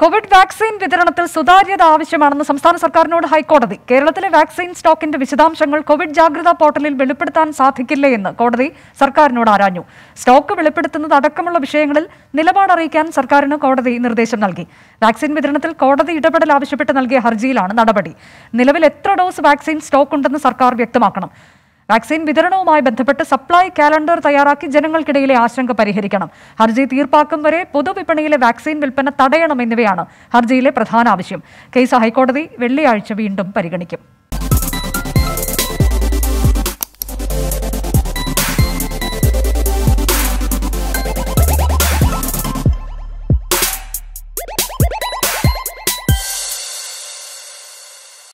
Covid vaccine വിതരണത്തിൽ സുതാര്യത ആവശ്യമാണെന്ന് സംസ്ഥാന സർക്കാരിനോട് ഹൈക്കോടതി കേരളത്തിലെ വാക്സിൻ സ്റ്റോക്കിന്റെ വിശദാംശങ്ങൾ കോവിഡ് ജാഗ്രതാ പോർട്ടലിൽ വെളിപ്പെടുത്താൻ സാധിക്കില്ലേ എന്ന് കോടതി സർക്കാരിനോട് ആരാഞ്ഞു സ്റ്റോക്ക് വെളിപ്പെടുത്തുന്നത് അടക്കമുള്ള വിഷയങ്ങളിൽ നിലപാട് അറിയിക്കാൻ സർക്കാരിന് കോടതി നിർദ്ദേശം നൽകി വാക്സിൻ വിതരണത്തിൽ കോടതി ഇടപെടൽ ആവശ്യപ്പെട്ട് നൽകിയ ഹർജിയിലാണ് നടപടി നിലവിൽ എത്ര ഡോസ് വാക്സിൻ സ്റ്റോക്ക് ഉണ്ടെന്ന് സർക്കാർ വ്യക്തമാക്കണം വാക്സിൻ വിതരണവുമായി ബന്ധപ്പെട്ട് സപ്ലൈ കാലണ്ടർ തയ്യാറാക്കി ജനങ്ങൾക്കിടയിലെ ആശങ്ക പരിഹരിക്കണം ഹർജി തീർപ്പാക്കും വരെ പൊതുവിപണിയിലെ വാക്സിൻ വിൽപ്പന തടയണം എന്നിവയാണ് ഹർജിയിലെ പ്രധാന ആവശ്യം കേസ് ഹൈക്കോടതി വെള്ളിയാഴ്ച വീണ്ടും പരിഗണിക്കും